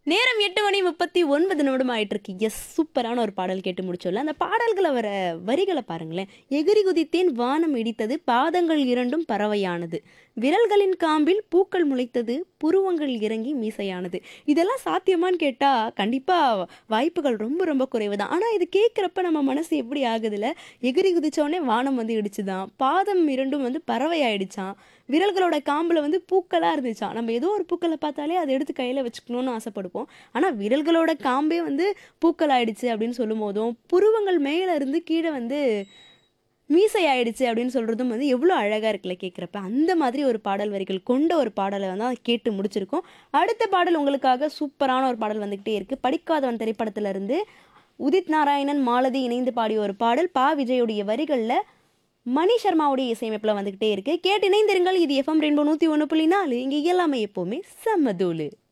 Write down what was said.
நேரம் எட்டு மணி முப்பத்தி ஒன்பது நிமிடம் ஆயிட்டு இருக்கு எஸ் சூப்பரான ஒரு பாடல் கேட்டு முடிச்சோல்ல அந்த பாடல்களை வர வரிகளை பாருங்களேன் எகிரி குதித்தேன் வானம் இடித்தது பாதங்கள் இரண்டும் பறவையானது விரல்களின் காம்பில் பூக்கள் முளைத்தது புருவங்கள் இறங்கி மீசையானது இதெல்லாம் சாத்தியமான்னு கேட்டா கண்டிப்பா வாய்ப்புகள் ரொம்ப ரொம்ப குறைவு தான் ஆனா இது கேட்குறப்ப நம்ம மனசு எப்படி ஆகுதுல எகிரி குதிச்சோடனே வானம் வந்து இடிச்சுதான் பாதம் இரண்டும் வந்து பறவை ஆயிடுச்சான் விரல்களோட காம்பில் வந்து பூக்களாக இருந்துச்சான் நம்ம ஏதோ ஒரு பூக்களை பார்த்தாலே அதை எடுத்து கையில் வச்சுக்கணும்னு ஆசைப்படுவோம் ஆனால் விரல்களோட காம்பே வந்து பூக்கள் ஆயிடுச்சு அப்படின்னு சொல்லும் போதும் புருவங்கள் மேலே இருந்து கீழே வந்து மீசை ஆயிடுச்சு அப்படின்னு சொல்கிறதும் வந்து எவ்வளோ அழகாக இருக்குல்ல கேட்குறப்ப அந்த மாதிரி ஒரு பாடல் வரிகள் கொண்ட ஒரு பாடலை வந்து கேட்டு முடிச்சிருக்கோம் அடுத்த பாடல் உங்களுக்காக சூப்பரான ஒரு பாடல் வந்துக்கிட்டே இருக்குது படிக்காதவன் திரைப்படத்துல இருந்து உதித் நாராயணன் மாலதி இணைந்து பாடிய ஒரு பாடல் பா விஜயுடைய வரிகளில் மணி சர்மாவுடைய இசையமைப்பில் வந்துக்கிட்டே இருக்கு கேட்டு இணைந்திருங்கள் இது எஃப்எம் ரெயின்போ நூற்றி ஒன்று புள்ளி நாலு இங்கே எல்லாமே எப்போவுமே செம்மதூளு